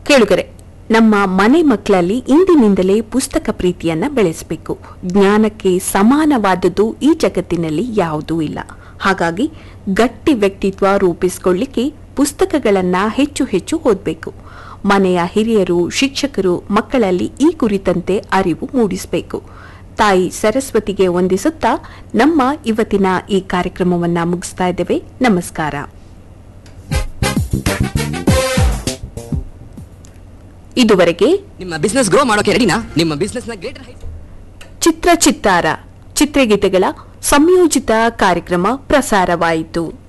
ಕೇಳುಗರೆ ನಮ್ಮ ಮನೆ ಮಕ್ಕಳಲ್ಲಿ ಇಂದಿನಿಂದಲೇ ಪುಸ್ತಕ ಪ್ರೀತಿಯನ್ನ ಬೆಳೆಸಬೇಕು ಜ್ಞಾನಕ್ಕೆ ಸಮಾನವಾದದ್ದು ಈ ಜಗತ್ತಿನಲ್ಲಿ ಯಾವುದೂ ಇಲ್ಲ ಹಾಗಾಗಿ ಗಟ್ಟಿ ವ್ಯಕ್ತಿತ್ವ ರೂಪಿಸಿಕೊಳ್ಳಿಕ್ಕೆ ಪುಸ್ತಕಗಳನ್ನ ಹೆಚ್ಚು ಹೆಚ್ಚು ಓದಬೇಕು ಮನೆಯ ಹಿರಿಯರು ಶಿಕ್ಷಕರು ಮಕ್ಕಳಲ್ಲಿ ಈ ಕುರಿತಂತೆ ಅರಿವು ಮೂಡಿಸಬೇಕು ತಾಯಿ ಸರಸ್ವತಿಗೆ ವಂದಿಸುತ್ತಾ ನಮ್ಮ ಇವತ್ತಿನ ಈ ಕಾರ್ಯಕ್ರಮವನ್ನ ಮುಗಿಸ್ತಾ ಇದ್ದೇವೆ ನಮಸ್ಕಾರ ಇದುವರೆಗೆ ನಿಮ್ಮ ಬಿಸ್ನೆಸ್ ಗ್ರೋ ಮಾಡೋಕೆ ರೆಡಿನಾ ನಿಮ್ಮ ಬಿಸ್ನೆಸ್ ನ ಗ್ರೇಟರ್ ಹೈಟ್ ಚಿತ್ರ ಚಿತ್ತಾರ ಚಿತ್ರಗೀತೆಗಳ ಸಂಯೋಜಿತ ಕಾರ್ಯಕ್ರಮ ಪ್ರಸಾರವಾಯಿತು